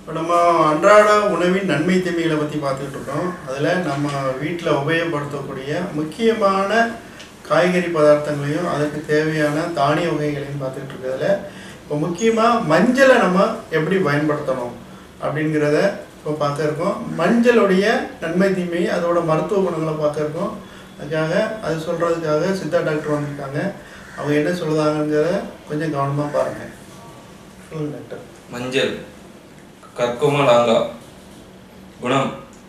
இப்போ நம்ம அன்றாட உணவின் நன்மை தீமைகளை பற்றி பார்த்துக்கிட்டு இருக்கோம் அதில் நம்ம வீட்டில் உபயோகப்படுத்தக்கூடிய முக்கியமான காய்கறி பதார்த்தங்களையும் அதுக்கு தேவையான தானிய வகைகளையும் பார்த்துக்கிட்டு இருக்கிறதுல இப்போ முக்கியமாக மஞ்சளை நம்ம எப்படி பயன்படுத்தணும் அப்படிங்கிறத இப்போ பார்க்க இருக்கோம் மஞ்சளுடைய நன்மை தீமை அதோட மருத்துவ குணங்களை பார்க்க இருக்கோம் அதுக்காக அது சொல்கிறதுக்காக சித்தா டாக்டர் வந்திருக்காங்க அவங்க என்ன சொல்லுதாங்கிறத கொஞ்சம் கவனமாக பாருங்கள் சொல்லுங்க டாக்டர் மஞ்சள் கற்குமலாங்கா குணம்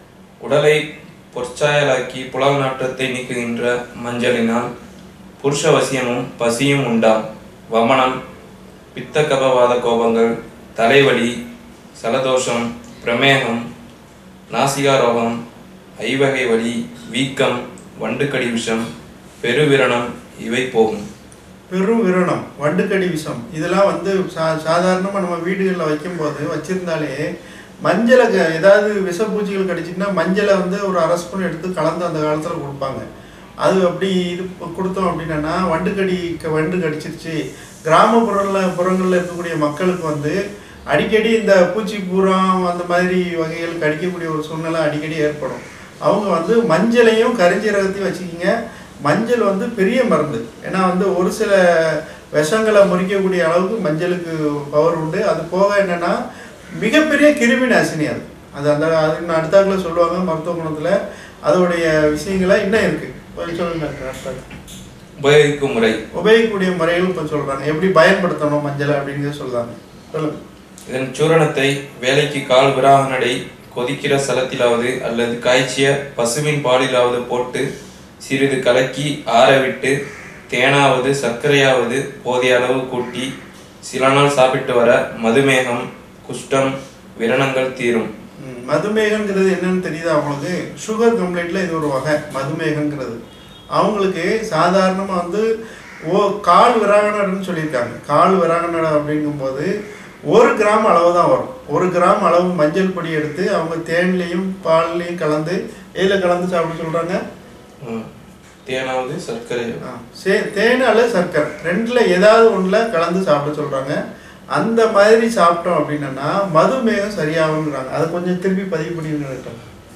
உடலை பொற்சாயலாக்கி புலவு நாற்றத்தை நீக்குகின்ற மஞ்சளினால் புருஷ வசியமும் பசியும் உண்டாம் வமனம் பித்த கபவாத கோபங்கள் தலைவலி சலதோஷம் பிரமேகம் நாசிகாரோகம் ஐவகை வலி வீக்கம் வண்டுக்கடி விஷம் பெருவிரணம் இவை போகும் பெரும் விரணம் வண்டுக்கடி விஷம் இதெல்லாம் வந்து சா சாதாரணமாக நம்ம வீடுகளில் வைக்கும்போது வச்சிருந்தாலே மஞ்சளை க- ஏதாவது விஷப்பூச்சிகள் கடிச்சிட்டுனா மஞ்சளை வந்து ஒரு அரை ஸ்பூன் எடுத்து கலந்து அந்த காலத்தில் கொடுப்பாங்க அது அப்படி இது ப- கொடுத்தோம் அப்படின்னா வண்டுக்கடி க- வண்டு கடிச்சிருச்சு கிராமப்புறங்களில் புறங்களில் இருக்கக்கூடிய மக்களுக்கு வந்து அடிக்கடி இந்த பூச்சி பூரம் அந்த மாதிரி வகைகள் கடிக்கக்கூடிய ஒரு சூழ்நிலை அடிக்கடி ஏற்படும் அவங்க வந்து மஞ்சளையும் கரிஞ்சீரகத்தையும் வச்சுக்கிங்க மஞ்சள் வந்து பெரிய மருந்து ஏன்னா வந்து ஒரு சில விஷங்களை முறிக்கக்கூடிய அளவுக்கு மஞ்சளுக்கு பவர் உண்டு அது போக என்னன்னா மிகப்பெரிய கிருமி நாசினி அது அது அந்த அதுக்கு அடுத்தாக்குல சொல்லுவாங்க மருத்துவ குணத்தில் அதோடைய விஷயங்களா இன்னும் இருக்கு கொஞ்சம் சொல்லுங்க டாக்டர். உபயோகிக்கும் முறை உபயோகிக்கக்கூடிய முறைகள் இப்போ சொல்றாங்க எப்படி பயன்படுத்தணும் மஞ்சள் அப்படிங்கிறத சொல்றாங்க சொல்லுங்க இதன் சூரணத்தை வேலைக்கு கால் விராகனடை கொதிக்கிற சலத்திலாவது அல்லது காய்ச்சிய பசுவின் பாலிலாவது போட்டு சிறிது கலக்கி ஆறவிட்டு தேனாவது சர்க்கரையாவது போதிய அளவு கூட்டி சில நாள் சாப்பிட்டு வர மதுமேகம் குஷ்டம் விரணங்கள் தீரும் ம், மதுமேகங்கிறது என்னன்னு தெரியுதா அவங்களுக்கு சுகர் கம்ப்ளைண்ட்ல இது ஒரு வகை மதுமேகங்கிறது அவங்களுக்கு சாதாரணமாக வந்து ஓ கால் விராகனடன்னு சொல்லியிருக்காங்க கால் விராகனடை அப்படிங்கும்போது ஒரு கிராம் அளவு தான் வரும் ஒரு கிராம் அளவு மஞ்சள் பொடி எடுத்து அவங்க தேன்லேயும் பால்லையும் கலந்து எதில் கலந்து சாப்பிட சொல்கிறாங்க ம். தேனாவது சர்க்கரை சே தேன் அல்லது சர்க்கரை ரெண்டில் ஏதாவது ஒன்றில் கலந்து சாப்பிட சொல்கிறாங்க அந்த மாதிரி சாப்பிட்டோம் அப்படின்னா மதுமேகம் சரியாகுங்கிறாங்க அதை கொஞ்சம் திருப்பி பதிவு பண்ணிருங்க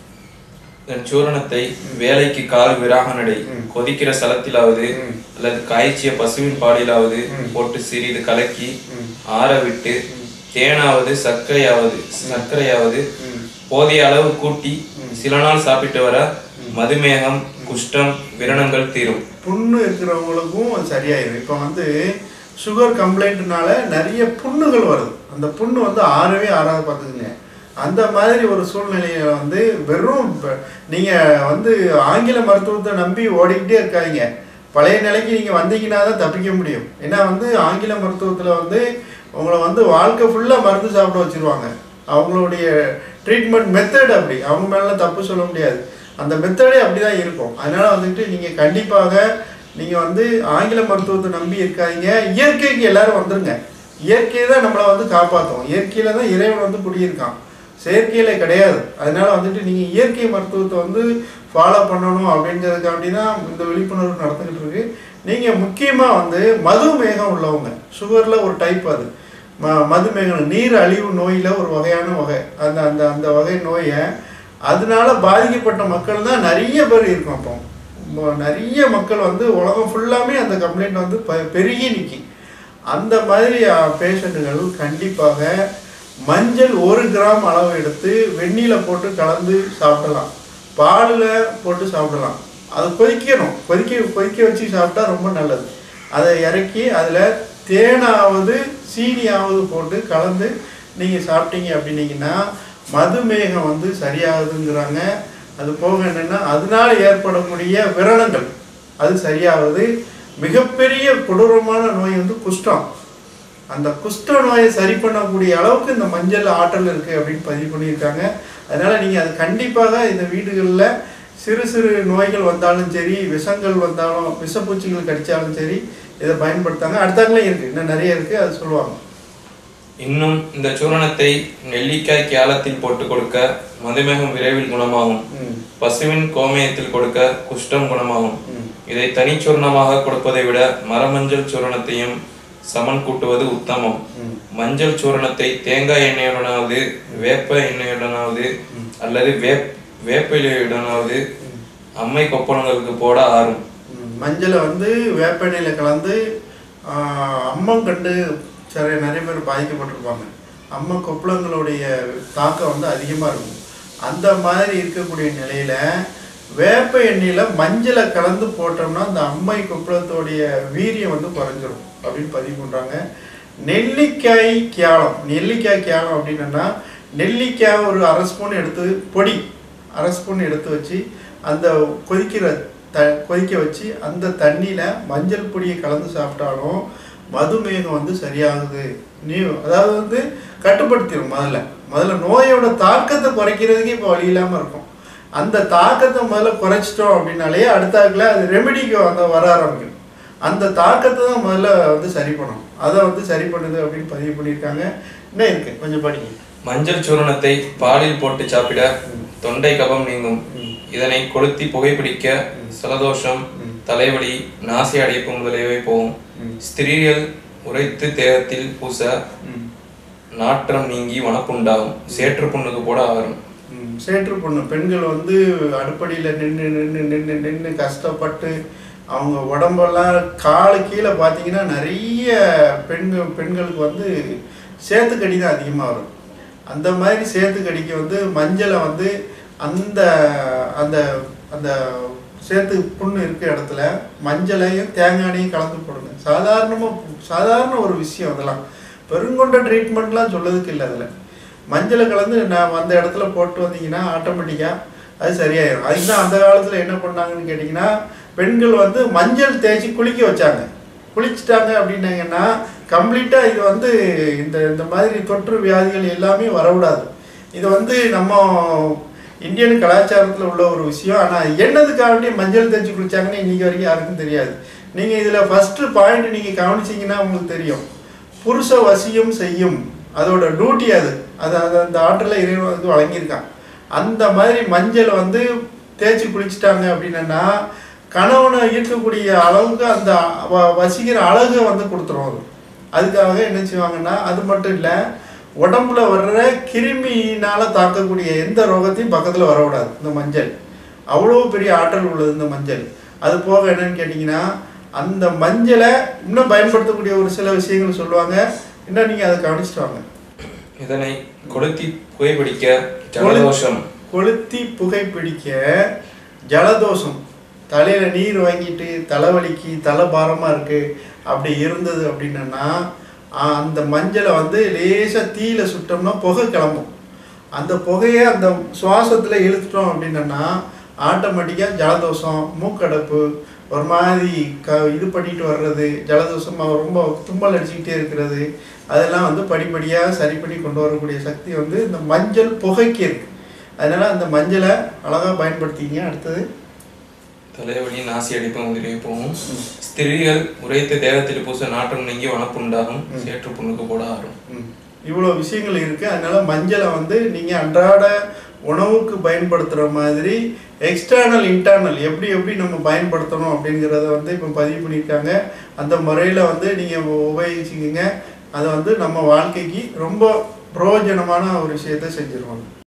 இதன் சூரணத்தை வேலைக்கு கால் விராகனடை ம். கொதிக்கிற சலத்திலாவது ம். அல்லது காய்ச்சிய பசுவின் பாலிலாவது ம். போட்டு சிறிது கலக்கி ம். ஆற விட்டு தேனாவது சர்க்கரையாவது சர்க்கரையாவது ம். போதிய அளவு கூட்டி ம். சில நாள் சாப்பிட்டு வர மதுமேகம் குஷ்டம் விரணங்கள் தீரும் புண்ணு இருக்கிறவங்களுக்கும் அது சரியாயிடும் இப்போ வந்து சுகர் கம்ப்ளைண்ட்னால நிறைய புண்ணுகள் வருது அந்த புண்ணு வந்து ஆறவே ஆறாத பார்த்துக்குங்க அந்த மாதிரி ஒரு சூழ்நிலையில வந்து வெறும் ப- நீங்க வந்து ஆங்கில மருத்துவத்தை நம்பி ஓடிக்கிட்டே இருக்காதீங்க பழைய நிலைக்கு நீங்க வந்தீங்கன்னா தான் தப்பிக்க முடியும் ஏன்னா வந்து ஆங்கில மருத்துவத்துல வந்து உங்களை வந்து வாழ்க்கை ஃபுல்லா மருந்து சாப்பிட வச்சிருவாங்க அவங்களுடைய ட்ரீட்மெண்ட் மெத்தட் அப்படி அவங்க மேல தப்பு சொல்ல முடியாது அந்த மெத்தடே அப்படிதான் இருக்கும் அதனால வந்துட்டு நீங்க கண்டிப்பாக நீங்க வந்து ஆங்கில மருத்துவத்தை நம்பி இருக்காதீங்க இயற்கைக்கு எல்லாரும் வந்துருங்க இயற்கை தான் நம்மளை வந்து காப்பாற்றும் இயற்கையில தான் இறைவன் வந்து குடியிருக்கான் செயற்கையில கிடையாது அதனால வந்துட்டு நீங்க இயற்கை மருத்துவத்தை வந்து ஃபாலோ பண்ணணும் அப்படிங்கிறதுக்காண்டி தான் இந்த விழிப்புணர்வு நடந்துகிட்டு இருக்கு நீங்க முக்கியமா வந்து மதுமேகம் உள்ளவங்க சுகர்ல ஒரு டைப் அது ம மதுமேகம் நீர் அழிவு நோயில ஒரு வகையான வகை அந்த அந்த அந்த வகை நோயை அதனால பாதிக்கப்பட்ட மக்கள் தான் நிறைய பேர் இருக்கும் அப்போ ம- நிறைய மக்கள் வந்து உலகம் ஃபுல்லாமே அந்த கம்ப்ளைண்ட் வந்து ப- பெருகி நிக்கி அந்த மாதிரி பேஷண்ட்டுகள் கண்டிப்பாக மஞ்சள் ஒரு கிராம் அளவு எடுத்து வெந்நீல போட்டு கலந்து சாப்பிடலாம் பாலில் போட்டு சாப்பிடலாம் அது கொதிக்கணும் கொதிக்க கொதிக்க வச்சு சாப்பிட்டா ரொம்ப நல்லது அதை இறக்கி அதில் தேனாவது சீனியாவது போட்டு கலந்து நீங்கள் சாப்பிட்டீங்க அப்படின்னீங்கன்னா மதுமேகம் வந்து சரியாகுதுங்கிறாங்க அது போக என்னென்னா அதனால ஏற்படக்கூடிய விரணங்கள் அது சரியாகுது மிகப்பெரிய கொடூரமான நோய் வந்து குஷ்டம் அந்த குஷ்ட நோயை சரி பண்ணக்கூடிய அளவுக்கு இந்த மஞ்சள் ஆற்றல் இருக்கு அப்படின்னு பதிவு பண்ணியிருக்காங்க அதனால நீங்க அது கண்டிப்பாக இந்த வீடுகளில் சிறு சிறு நோய்கள் வந்தாலும் சரி விஷங்கள் வந்தாலும் விஷப்பூச்சிகள் கடிச்சாலும் சரி இதை பயன்படுத்தாங்க அடுத்தாங்களே இருக்கு இன்னும் நிறைய இருக்கு அது சொல்லுவாங்க இன்னும் இந்த சூரணத்தை நெல்லிக்காய் கேலத்தில் போட்டு கொடுக்க மதுமேகம் விரைவில் குணமாகும் ம். பசுவின் கோமயத்தில் கொடுக்க குஷ்டம் குணமாகும் ம். இதை தனிச்சூர்ணமாக கொடுப்பதை விட மரமஞ்சள் சூரணத்தையும் சமன் கூட்டுவது உத்தமம் ம். மஞ்சள் சூரணத்தை தேங்காய் எண்ணெயுடனாவது வேப்ப எண்ணெயுடனாவது அல்லது வேப் வேப்பிலையுடனாவது அம்மை கொப்பளங்களுக்கு போட ஆறும் ம், மஞ்சளை வந்து வேப்பெண்ணெயில் கலந்து ஆஹ், அம்மம் கண்டு சரி நிறைய பேர் பாதிக்கப்பட்டிருப்பாங்க அம்ம கொப்பளங்களுடைய தாக்கம் வந்து அதிகமாக இருக்கும் அந்த மாதிரி இருக்கக்கூடிய நிலையில வேப்ப எண்ணெயில் மஞ்சளை கலந்து போட்டோம்னா அந்த அம்மை கொப்பளத்தோடைய வீரியம் வந்து குறைஞ்சிரும் அப்படின்னு பதிவு பண்ணுறாங்க நெல்லிக்காய் கியாலம் நெல்லிக்காய் கியாலம் அப்படின்னா நெல்லிக்காய் ஒரு அரை ஸ்பூன் எடுத்து பொடி அரை ஸ்பூன் எடுத்து வச்சு அந்த கொதிக்கிற த கொதிக்க வச்சு அந்த தண்ணியில் மஞ்சள் பொடியை கலந்து சாப்பிட்டாலும் மதுமேகம் வந்து சரியாகுது நீ அதாவது வந்து கட்டுப்படுத்திடும் முதல்ல முதல்ல நோயோட தாக்கத்தை குறைக்கிறதுக்கு இப்போ வழி இல்லாமல் இருக்கும் அந்த தாக்கத்தை முதல்ல குறைச்சிட்டோம் அப்படின்னாலே அடுத்தாக்கில் அது ரெமெடிக்கு வந்து வர ஆரம்பிக்கும் அந்த தாக்கத்தை தான் முதல்ல வந்து சரி பண்ணணும் அதை வந்து சரி பண்ணுது அப்படின்னு பதிவு பண்ணியிருக்காங்க இன்னும் இருக்கு கொஞ்சம் படிங்க மஞ்சள் சூரணத்தை பாலில் போட்டு சாப்பிட தொண்டை கபம் நீங்கும் இதனை கொளுத்தி புகைப்பிடிக்க சலதோஷம் தலைவலி நாசி அடைப்பு முதலியவை போகும் ஸ்திரீகள் உரைத்து தேகத்தில் பூச நாற்றம் நீங்கி வனப்புண்டாகும் சேற்று புண்ணுக்கு போட ஆறும் ம், சேற்று பொண்ணு பெண்கள் வந்து அடுப்படியில் நின்று நின்று நின்று நின்று கஷ்டப்பட்டு அவங்க உடம்பெல்லாம் காலு கீழே பார்த்தீங்கன்னா நிறைய பெண்கள் பெண்களுக்கு வந்து சேத்துக்கடி தான் அதிகமாக வரும் அந்த மாதிரி சேத்துக்கடிக்கு வந்து மஞ்சளை வந்து அந்த அந்த அந்த சேத்து புண்ணு இருக்க இடத்துல மஞ்சளையும் தேங்காயையும் கலந்து போடுங்க சாதாரணமாக சாதாரண ஒரு விஷயம் அதெல்லாம் பெருங்கொண்ட ட்ரீட்மெண்ட்லாம் சொல்லதுக்கு இல்லை அதில் மஞ்சளை கலந்து நான் அந்த இடத்துல போட்டு வந்தீங்கன்னா ஆட்டோமேட்டிக்காக அது சரியாயிடும் அதுக்கு தான் அந்த காலத்தில் என்ன பண்ணாங்கன்னு கேட்டிங்கன்னா பெண்கள் வந்து மஞ்சள் தேய்ச்சி குளிக்க வச்சாங்க குளிச்சிட்டாங்க அப்படின்னாங்கன்னா கம்ப்ளீட்டாக இது வந்து இந்த இந்த மாதிரி தொற்று வியாதிகள் எல்லாமே வரக்கூடாது இது வந்து நம்ம இந்தியன் கலாச்சாரத்தில் உள்ள ஒரு விஷயம் ஆனால் என்னதுக்காக மஞ்சள் தேய்ச்சி குளிச்சாங்கன்னு இன்னைக்கு வரைக்கும் யாருக்கும் தெரியாது நீங்கள் இதில் ஃபஸ்ட்டு பாயிண்ட் நீங்கள் கவனிச்சிங்கன்னா உங்களுக்கு தெரியும் புருஷ வசியம் செய்யும் அதோட டியூட்டி அது அது அது அந்த ஆற்றில் இறைவன் வந்து வழங்கியிருக்கான் அந்த மாதிரி மஞ்சள் வந்து தேய்ச்சி குளிச்சிட்டாங்க அப்படின்னா கணவனை ஈர்க்கக்கூடிய அளவுக்கு அந்த வ- வசிக்கிற அழகை வந்து கொடுத்துரும் அது அதுக்காக என்ன செய்வாங்கன்னா அது மட்டும் இல்லை உடம்புல வர்ற கிருமியினால தாக்கக்கூடிய எந்த ரோகத்தையும் பக்கத்தில் வரக்கூடாது இந்த மஞ்சள் அவ்வளோ பெரிய ஆற்றல் உள்ளது இந்த மஞ்சள் அது போக என்னன்னு கேட்டிங்கன்னா அந்த மஞ்சளை இன்னும் பயன்படுத்தக்கூடிய ஒரு சில விஷயங்கள் சொல்லுவாங்க இன்னும் நீங்கள் அதை கவனிச்சிட்டு வாங்க இதனை கொளுத்தி புகைப்பிடிக்க ஜலதோஷம் கொளுத்தி புகைப்பிடிக்க ஜலதோஷம் தலையில் நீர் வாங்கிட்டு தலைவலிக்கு தலை பாரமாக இருக்குது அப்படி இருந்தது அப்படின்னா அந்த மஞ்சளை வந்து லேசாக தீயில சுட்டோம்னா புகை கிளம்பும் அந்த புகையை அந்த சுவாசத்தில் இழுத்துட்டோம் அப்படின்னா ஆட்டோமேட்டிக்காக ஜலதோஷம் மூக்கடைப்பு ஒரு மாதிரி க இது பண்ணிட்டு வர்றது ஜலதோஷம் ரொம்ப தும்மல் அடிச்சுக்கிட்டே இருக்கிறது அதெல்லாம் வந்து படிப்படியாக சரி பண்ணி கொண்டு வரக்கூடிய சக்தி வந்து இந்த மஞ்சள் புகைக்கு இருக்கு அதனால அந்த மஞ்சளை அழகாக பயன்படுத்திங்க அடுத்தது தலைவலி நாசி அடிப்பு முதலியவை போகும் ஸ்திரீகள் உரைத்த தேகத்தில் பூச நாற்றம் நீங்கி வனப்புண்டாகும் சேற்று புண்ணுக்கு போட ஆறும் ம். இவ்வளோ விஷயங்கள் இருக்குது அதனால மஞ்சளை வந்து நீங்கள் அன்றாட உணவுக்கு பயன்படுத்துகிற மாதிரி எக்ஸ்டர்னல் இன்டர்னல் எப்படி எப்படி நம்ம பயன்படுத்தணும் அப்படிங்கிறத வந்து இப்போ பதிவு பண்ணியிருக்காங்க அந்த முறையில் வந்து நீங்கள் உபயோகிச்சுக்கிங்க அதை வந்து நம்ம வாழ்க்கைக்கு ரொம்ப பிரயோஜனமான ஒரு விஷயத்தை செஞ்சிருவாங்க